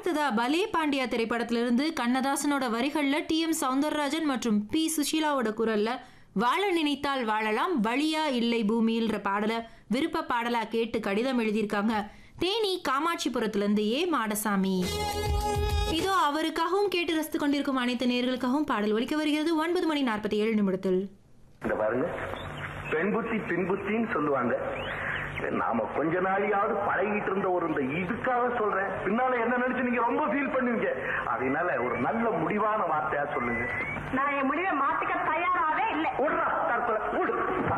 அடுத்ததா பலே பாண்டியா திரைப்படத்திலிருந்து கண்ணதாசனோட வரிகள்ல டி எம் சவுந்தரராஜன் மற்றும் பி சுஷீலாவோட குரல்ல வாழ நினைத்தால் வாழலாம் வழியா இல்லை பூமியில்ன்ற பாடல விருப்ப பாடலா கேட்டு கடிதம் எழுதியிருக்காங்க தேனி காமாட்சிபுரத்திலிருந்து ஏ மாடசாமி இதோ அவருக்காகவும் கேட்டு ரசித்து கொண்டிருக்கும் அனைத்து நேர்களுக்காகவும் பாடல் ஒலிக்க வருகிறது ஒன்பது மணி நாற்பத்தி ஏழு நிமிடத்தில் இந்த பாருங்க பெண் புத்தி பின் புத்தின்னு சொல்லுவாங்க நாம கொஞ்ச நாளையாவது பழகிட்டு இருந்த ஒரு இந்த இதுக்காக சொல்றேன் பின்னால என்ன நினைச்சு நீங்க ரொம்ப ஃபீல் பண்ணுவீங்க அதனால ஒரு நல்ல முடிவான வார்த்தையா சொல்லுங்க நான் என் முடிவை மாத்திக்க தயாராவே இல்லை விட்றா